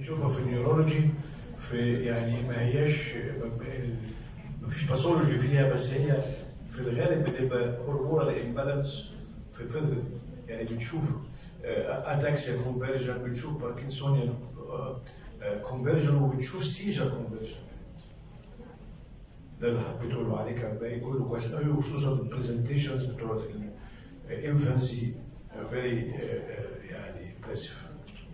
نشوفها في النيورولوجي في يعني ما هياش ما فيش باثولوجي فيها بس هي في الغالب بتبقى هرمونال امبالانس في الفطر يعني بنشوف اتاكسيا كونفرجن بنشوف باركنسونيان كونفرجن وبنشوف سيجر كونفرجن ده اللي حبيت اقوله عليه كان باقي كله كويس قوي وخصوصا البرزنتيشنز بتوع الانفانسي فيري يعني امبرسيف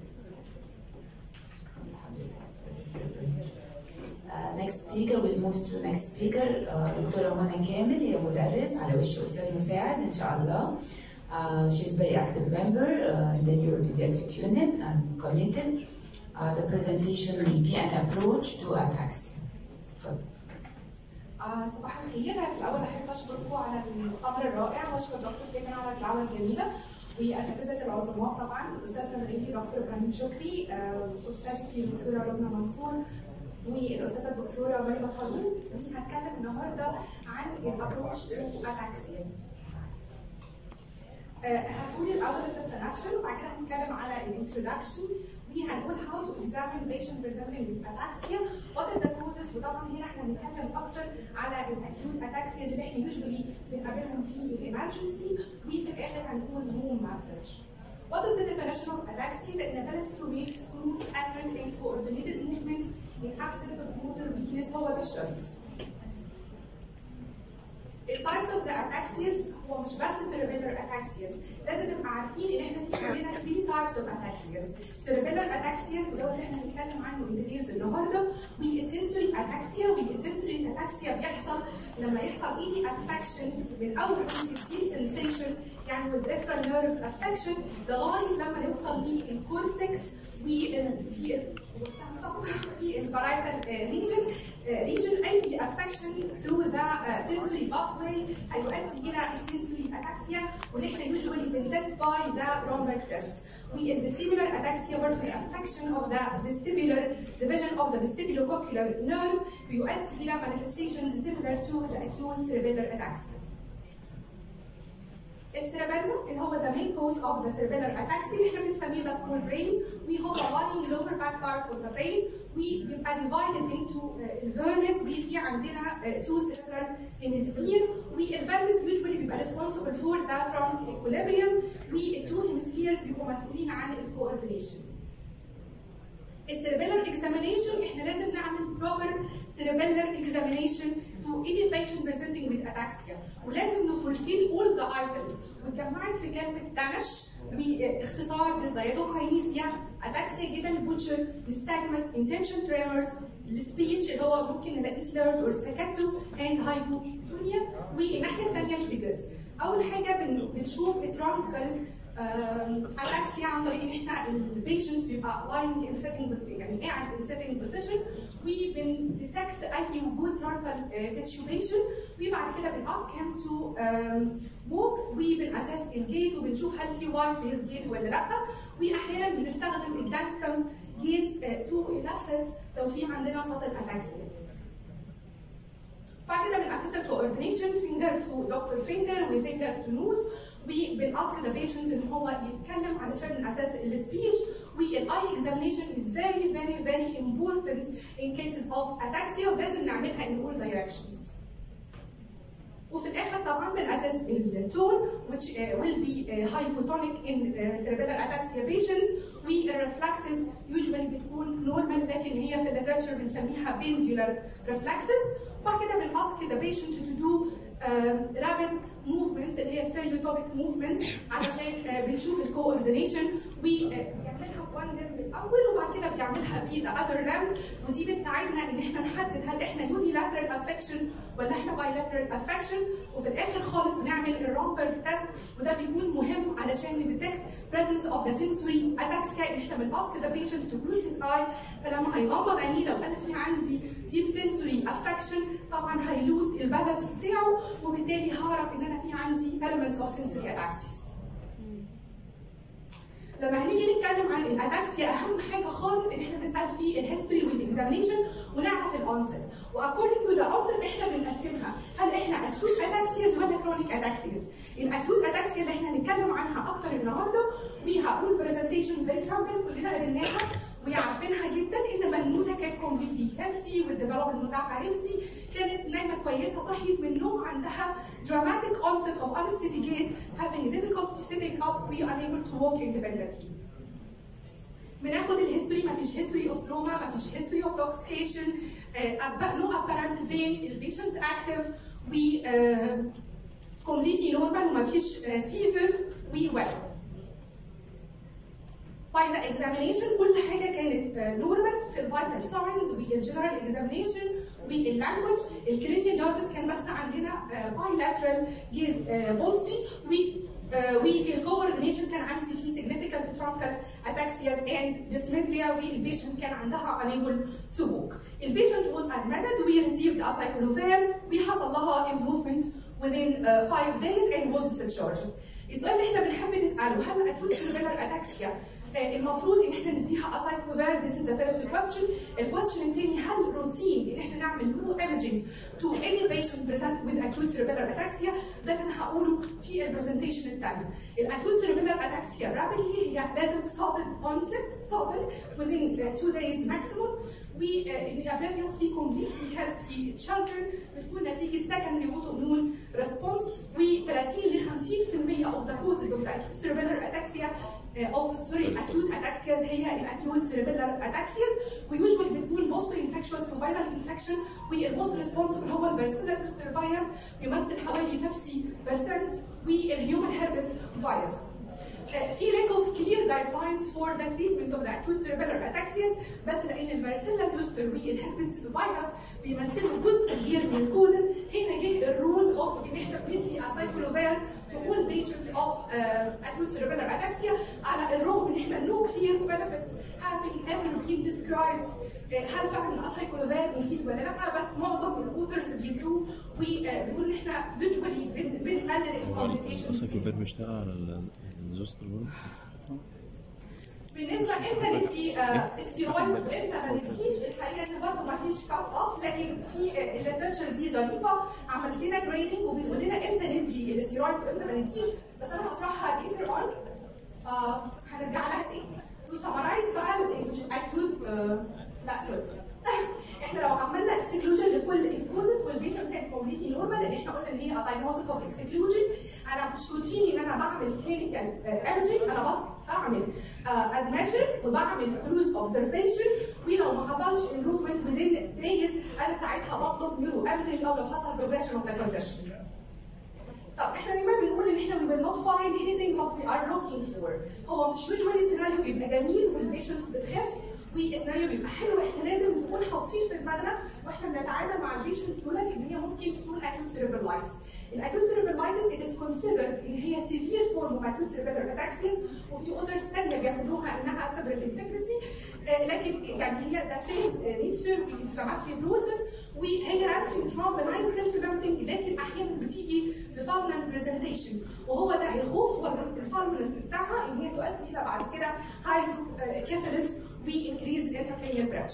Uh, next speaker we'll move to next speaker uh, دكتورة منى كامل هي مدرس على وش أستاذ مساعد إن شاء الله. Uh, she's very active member uh, in the neuropediatric unit and committed. Uh, the presentation will be an approach to ataxia. اتفضل. آه صباح الخير في الاول احب اشكركم على المؤتمر الرائع واشكر دكتور فاتن على الدعوه الجميله واساتذه العظماء طبعا الاستاذ تنغيلي دكتور ابراهيم شكري آه، استاذتي الدكتوره لبنى منصور والاستاذه الدكتوره مريم خلود وهنتكلم النهارده عن الابروتش تو اتاكسيا هنقول الاول الانترناشونال وبعد كده هنتكلم على الانترودكشن وهنقول how to examine patient presenting with ataxia what is the causes وطبعا هنا احنا هنتكلم اكتر على الاكيوت ataxia اللي احنا يوجوالي بنقابلهم في الامرجنسي وفي الاخر هنقول home message What is the definition of ataxia? The inability to make smooth, accurate, and coordinated movements in absence of motor weakness هو ده الشرط. التايبس اوف ذا اتاكسيز هو مش بس cerebellar اتاكسيز لازم نبقى عارفين ان احنا في عندنا 3 تايبس اوف اتاكسيز cerebellar اتاكسيز وده اللي احنا هنتكلم عنه in details النهارده والسنسوري اتاكسيا والسنسوري اتاكسيا بيحصل لما يحصل ايدي افكشن من اول ديب سنسيشن يعني والريفرال نيرف افكشن لغايه لما نوصل للكورتكس وال في في البرايتال ريجن ريجن اي افكشن ثرو ذا sensory pathway هيؤدي الى sensory ataxia واللي احنا usually بنتست باي ذا رومبرج تيست والvestibular ataxia برضه هي affection of the vestibular division of the vestibulocochlear nerve بيؤدي الى manifestations similar to the acute cerebellar ataxia. السيربيلم اللي هو the main cause of the cerebellar ataxia احنا بنسميه the small brain وهو lying lower back part of the brain وبيبقى divided into الفيرمس وفي عندنا uh, two cerebral hemisphere والفيرمس usually بيبقى responsible for the trunk equilibrium والتو hemispheres بيبقوا مسؤولين عن الكوردينيشن. السيربيلر examination احنا لازم نعمل proper cerebellar examination to any patient presenting with ataxia ولازم نفولفيل all the items واتجمعت في كلمه دانش باختصار ديزايدوكاينيسيا اتاكسيا جدا بوتشر نستاجمس intention tremors السبيتش اللي هو ممكن نلاقيه slurred or staccato and hypotonia والناحيه الثانيه الفيجرز اول حاجه بن- بنشوف الترانكل اتاكسيا عن طريق ان احنا البيشنتس بيبقى lying in sitting يعني قاعد in sitting position وبنديتكت اي وجود ترانكل تيتشوبيشن وبعد كده بناسك هيم تو موك وبناسس الجيت وبنشوف هل في وايت بيس جيت ولا لا واحيانا بنستخدم الدانكتم جيت تو الاست لو في عندنا سطل اتاكسيا بعد كده بنأسس الكوردينيشن فينجر تو دكتور فينجر وفينجر تو نوز وبنأسك ذا بيشنت ان هو يتكلم علشان نأسس السبيتش والاي examination is very very very important in cases of ataxia ولازم نعملها in all directions. وفي الاخر طبعا بنأسس التون which uh, will be uh, hypotonic in uh, cerebellar ataxia patients والرeflexes usually بتكون normal لكن هي في الليتراتشر بنسميها pendular reflexes وبعد كده بنأسك the patient to do um, rapid movements اللي هي stereotopic movements علشان uh, بنشوف الكوردينيشن وبيعملها بوان لمب الاول وبعد كده بيعملها بذا اذر لمب ودي بتساعدنا ان احنا نحدد هل احنا unilateral affection ولا احنا bilateral affection وفي الاخر خالص بنعمل الرومبرج تيست وده بيكون مهم علشان نديتكت presence of the sensory ataxia ان احنا بناسك the patient to close his eye فلما هيغمض عينيه لو انا في عندي deep sensory affection طبعا هيلوز البالانس بتاعه وبالتالي هعرف ان انا في عندي element of sensory ataxia لما هنيجي نتكلم عن الاتاكسيا اهم حاجه خالص ان احنا بنسال فيه الهيستوري والاكزامينشن ونعرف الاونست واكوردنج تو ذا اونست احنا بنقسمها هل احنا اكيوت اتاكسيز ولا كرونيك اتاكسيز الاكيوت اتاكسيا اللي احنا هنتكلم عنها اكتر النهارده وهقول برزنتيشن فيري سامبل كلنا قابلناها وعارفينها جدا هيلثي والديفلوبمنت بتاعها هيلثي كانت نايمه كويسه صحيت من النوم عندها dramatic onset of anesthetic gait having difficulty sitting up we unable to walk independently بناخد الهيستوري ما فيش هيستوري اوف تروما ما فيش هيستوري اوف توكسيكيشن نو ابارنت بين البيشنت اكتف و completely normal وما فيش فيفر و well by the examination كل حاجه كانت نورمال في الفيتال ساينز والجنرال اكزامينيشن واللانجوج الكرينيال نيرفز كان بس عندنا بايلاترال جيز بولسي و والكوردينيشن كان عندي فيه significant truncal ataxias and dysmetria والبيشنت كان عندها unable to walk. البيشنت was admitted we received a cyclovir وحصل لها improvement within uh, five days and was discharged. السؤال اللي احنا بنحب نساله هل acute cerebral ataxia المفروض ان احنا نديها اسايكلوفير this is the first question الكويستشن الثاني هل روتين ان احنا نعمل نيورو ايمجينج to any patient present with acute cerebellar ataxia ده اللي انا هقوله في البرزنتيشن الثانيه الاكيوت cerebellar ataxia rapidly هي لازم sudden onset sudden within uh, two days maximum و uh, previously completely healthy children بتكون نتيجه secondary autoimmune response و 30 ل 50% of the causes of the acute cerebellar ataxia اوف سوري acute ataxias هي الاكيوت cerebellar ataxias ويوجوال بتكون موست انفكشوس وفيرال انفكشن والموست ريسبونسبل هو البرسيلا زوستر فيروس بيمثل حوالي 50% والهيومن هيربس فيروس في lack of clear guidelines for the treatment of the acute cerebellar ataxias بس لان البارسيلا زوستر والهربس فيروس بيمثلوا جزء كبير من الكوزز هنا جه الرول اوف ان احنا بندي اسايكلوفير to all patients of uh, acute cerebellar ataxia على الرغم ان احنا no clear benefits having ever been described uh, هل فعلا الاسايكلوفير مفيد ولا لا بس معظم الاوثرز بيدوه وبيقولوا ان احنا usually بنقلل الكومبليكيشنز السايكلوفير بيشتغل على الزوستر برضه بالنسبه امتى ندي استيرويد وامتى ما نديش الحقيقه ان برضه ما فيش كاب اوف لكن في الليترشر دي ظريفه عملت لنا جريدنج وبتقول لنا امتى ندي الاستيرويد وامتى ما نديش بس انا هشرحها ليتر اون هنرجع لها تاني تو سمرايز بقى الاكيوت لا سوري احنا لو عملنا اكسكلوجن لكل الكوزز والبيشنت كان كومبليتلي نورمال لان احنا قلنا ان هي دايجنوستيك اوف اكسكلوجن انا مش روتيني ان انا بعمل كلينيكال ايمجنج انا بس بعمل ادمشن وبعمل كلوز اوبزرفيشن ولو ما حصلش امبروفمنت within days انا ساعتها بطلب نيورو ايمجنج او لو حصل بروجريشن اوف ذا كونديشن طب احنا دايما بنقول ان احنا we will not find anything what we are looking for هو مش usually السيناريو بيبقى جميل والبيشنتس بتخف والسيناريو بيبقى حلو احنا لازم نكون حاطين في دماغنا واحنا بنتعامل مع البيشنتس دول ان هي ممكن تكون acute cerebralitis. الاكيوت cerebralitis it is considered ان هي severe form of acute cerebellar ataxia وفي اوثرز ثانيه بياخدوها انها cerebral integrity آه لكن يعني هي the same nature وinflammatory process وهي رانشنج فروم benign self limiting لكن احيانا بتيجي بفالمنت برزنتيشن وهو ده الخوف هو الفالمنت بتاعها ان هي تؤدي الى بعد كده هايدروكيفالس وانكريز الانتركرينيال بريشر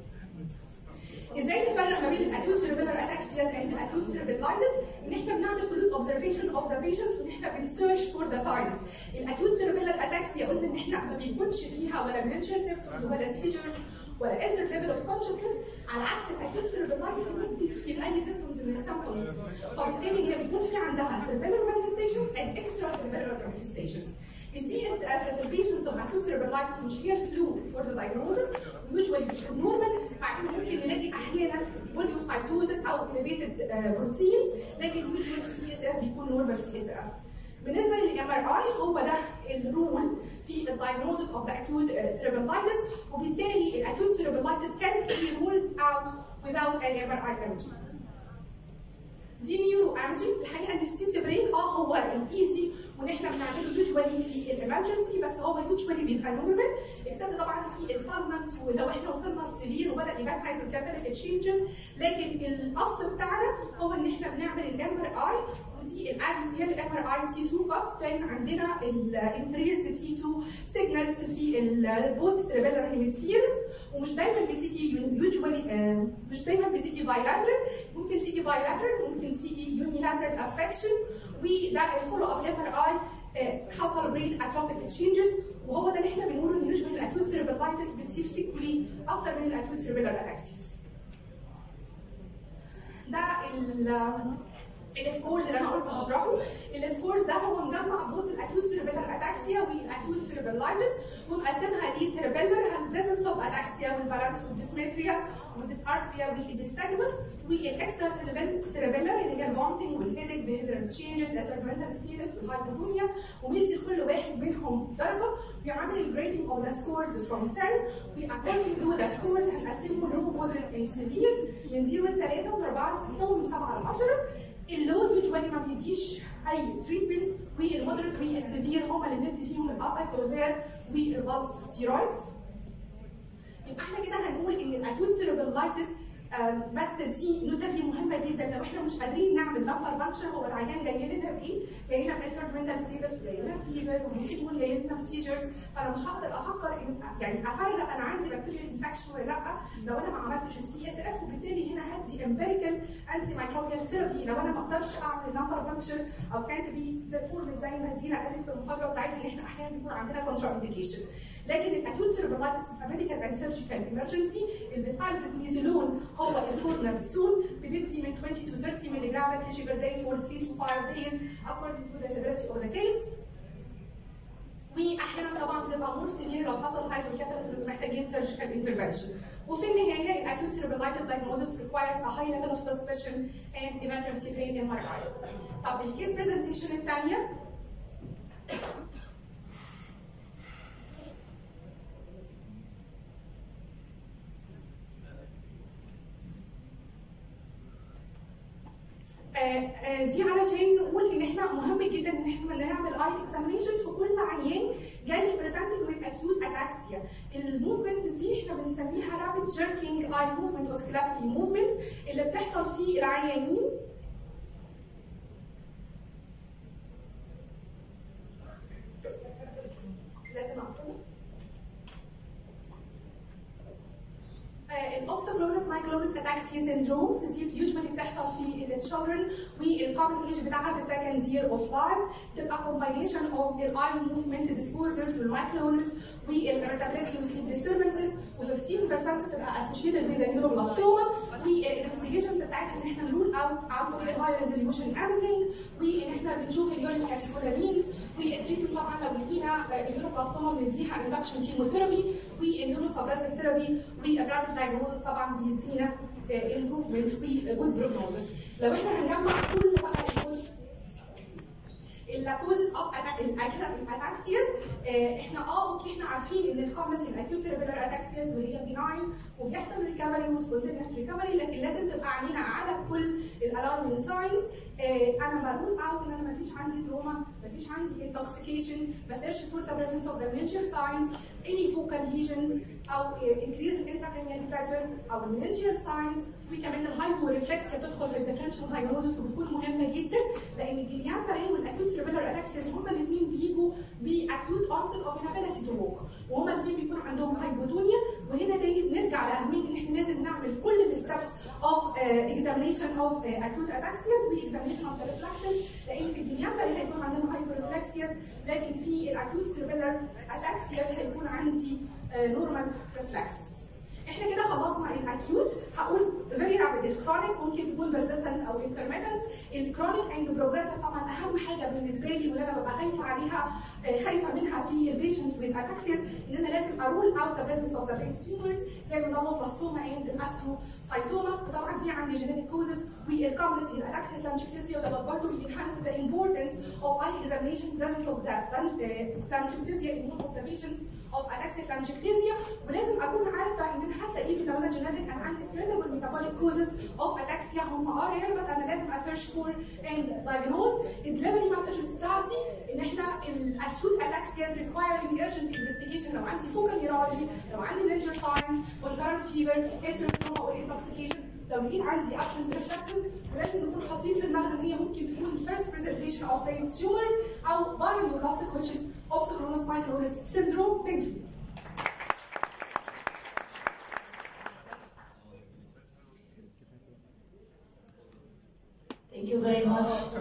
ازاي نفرق ما بين الاكيوت cerebellar ataxias and الاكيوت cerebralitis ان احنا بنعمل كلوز observation of the patients وان احنا بنسيرش فور ذا ساينز الاكيوت cerebellar ataxia قلنا ان احنا ما بيكونش فيها ولا mental symptoms ولا seizures ولا alter level of consciousness على عكس الاكيوت cerebralitis اللي ممكن تيجي باي symptoms من السيمبتومز فبالتالي هي بيكون في عندها cerebellar manifestations and extra cerebellar manifestations السي اس اف في البيشنتس اوف acute cerebralitis مش هي كلو فور ذا diagnosis usually بتكون نورمال بعدين ممكن نلاقي احيانا بوليوسايتوزس او elevated بروتينز لكن usually السي اس اف بيكون نورمال سي اس اف بالنسبه للام ار اي هو ده الرول في الدايجنوزس اوف ذا acute cerebralitis وبالتالي الاكيوت cerebralitis can be ruled out without an MRI imaging. دي نيورو امجي الحقيقه ان السيتي برين اه هو الايزي وان احنا بنعمله يوجوالي في الامرجنسي بس هو يوجوالي بيبقى نورمال اكسبت طبعا في الفالمنت ولو احنا وصلنا السرير وبدا يبان هايدروكافيليك تشينجز لكن الاصل بتاعنا هو ان احنا بنعمل الام ار اي ودي الاكسيال ام ار اي تي 2 كات كان عندنا الانكريزد تي 2 سيجنالز في البوث سيربيلر هيمسفيرز ومش دايما بتيجي يوجوالي مش دايما بتيجي بايلاترال ممكن تيجي بايلاترال ممكن تيجي يونيلاترال افكشن وده الفولو اب ام ار اي حصل برين اتروفيك تشينجز وهو ده اللي احنا بنقوله ان يوجوالي الاكيوت سيربيلايتس بتصير سيكولي اكتر من الاكيوت سيربيلر اتاكسيس ال- السكورز اللي انا قلت هشرحه السكورز ده هو مجمع بوث الاكيوت سيربيلر اتاكسيا والاكيوت سيربيلايتس ومقسمها لسيربيلر البريزنس اوف اتاكسيا والبالانس والديسمتريا والديسارثريا والديستاجمس والاكسترا سيربيلر اللي هي الفومتنج والهيدك بيهيفيرال تشينجز الترمنتال ستيتس والهايبوتونيا ومدي لكل واحد منهم درجه ويعمل الجريدنج اوف ذا سكورز فروم 10 واكوردنج تو ذا سكورز هنقسمهم لو مودريت اند سيفير من 0 ل 3 ومن 4 ل 6 ومن 7 ل 10 اللو يوجوالي ما بيديش اي تريتمنت والمودريت والسيفير هم اللي بندي فيهم الاسايكلوفير والبالس ستيرويدز يبقى احنا كده هنقول ان الاكيوت سيربيلايتس بس دي نوتابلي مهمه جدا لو احنا مش قادرين نعمل لمبر بانكشر هو العيان جاي لنا بايه؟ جاي لنا بالفرد منتال ستيتس وجاي لنا فيفر وممكن يكون جاي لنا بسيجرز فانا مش هقدر افكر إن يعني افرق انا عندي بكتيريال انفكشن ولا لا لو انا ما عملتش السي اس اف وبالتالي هنا هدي امبيريكال انتي مايكروبيال ثيرابي لو انا ما اقدرش اعمل لمبر بانكشر او كانت بي بيرفورمنت زي ما دينا قالت في المحاضره بتاعتها ان احنا احيانا بيكون عندنا كونترا انديكيشن لكن الاكيوت سيربرايتس ميديكال اند سيرجيكال ايمرجنسي البيفال بالنيزولون هو الكورنرستون بندي من 20 to 30 ملي جرام per kg per day for 3 to 5 days according to the severity of the case واحيانا طبعا بتبقى مور سيفير لو حصل هايبوكابلس بنبقى محتاجين سيرجيكال انترفنشن وفي النهايه الاكيوت سيربرايتس diagnosis requires a high level of suspicion and emergency brain MRI طب الكيس برزنتيشن الثانيه آه، آه، دي علشان نقول ان احنا مهم جدا ان احنا نعمل اي اكزامينشن في كل عيان جاي بريزنتنج وذ اكيوت اتاكسيا الموفمنتس دي احنا بنسميها رابيد جيركينج اي موفمنت اوسكلاتري موفمنتس اللي بتحصل في العيانين لازم اقفل الاوبسكلونس مايكلونس اتاكسيا سيندروم دي يوجوالي بتحصل في الشولدرن والكومن ايج بتاعها في سكند يير اوف لايف تبقى كومباينيشن اوف الاي موفمنت ديسوردرز والمايكلونس والارتابيلتي وسليب ديستربنسز و15% بتبقى اسوشيتد with النيوروبلاستوما والانفستيجيشنز بتاعتها ان احنا نرول اوت عن طريق الهاي ريزوليوشن ايمجنج وان احنا بنشوف اليورين كاتيكولامينز والتريتمنت طبعا لو لقينا النيوروبلاستوما بنديها اندكشن كيموثيرابي والاميونو سبريسيف ثيرابي والابراد دايجنوزس طبعا بيدينا امبروفمنت وجود بروجنوزس لو احنا هنجمع كل بقى الكوز اللاكوزز اوف الاتاكسيز احنا اه اوكي احنا عارفين ان الكومنس الاكيوت سيربيلر اتاكسيز وهي بيناين وبيحصل ريكفري وسبونتينيوس ريكفري لكن لازم تبقى عينينا على كل الالارمنج ساينز انا بقول اوت ان انا ما فيش عندي تروما ما فيش عندي انتوكسيكيشن بسيرش فور ذا بريزنس اوف ذا منجل ساينز اني فوكال ليجنز او انكريز الانتراكرينيال بريشر او المنجل ساينز وكمان الهايبو ريفلكسيا بتدخل في الديفرنشال دايجنوزس وبتكون مهمه جدا لان الجليان برين والاكيوت سيربيلر اتاكسيس هما الاثنين بيجوا باكيوت اونست اوف inability تو ووك وهما الاثنين بيكون عندهم هايبوتونيا وهنا تاني بنرجع لاهميه ان احنا لازم نعمل كل الستبس اوف اكزامينشن اوف اكيوت اتاكسيس واكزامينشن اوف ذا ريفلكسز لان في الجليان برين هيكون عندنا هايبو ريفلكسيا لكن في الاكيوت سيربيلر اتاكسيس هيكون عندي نورمال ريفلكسز احنا كده خلصنا الاكيوت هقول فيري رابيد الكرونيك ممكن تكون بيرسيستنت او انترميتنت الكرونيك اند بروجريسيف طبعا اهم حاجه بالنسبه لي واللي انا ببقى خايفه عليها خايفه منها في البيشنتس with اتاكسيس ان انا لازم ارول اوت ذا بريزنس اوف ذا برين تيومرز زي الميدالوبلاستوما اند الاستروسايتوما وطبعا في عندي جينيتك كوزز والكومنس الاتاكسيا لانجكتيزيا وده برضه بينهانس ذا importance of eye examination presence of that لانجكتيزيا in most of the patients of ataxic لانجكتيزيا ولازم اكون عارفه ان انا حتى ايفن لو انا جينيتك انا عندي credible metabolic causes of ataxia هم اه رير بس انا لازم اسيرش فور اند دايجنوز الدليفري مسجز بتاعتي ان احنا الاكيوت اتاكسياز requiring urgent investigation لو عندي فوكال نيرولوجي لو عندي major signs concurrent fever hysterocytoma or intoxication لو لقيت عندي absent reflexes ولازم نكون حاطين في دماغنا ان هي ممكن تكون first presentation of brain tumors او paraneoplastic which is opsoclonus microris syndrome. Thank you. Thank you very much.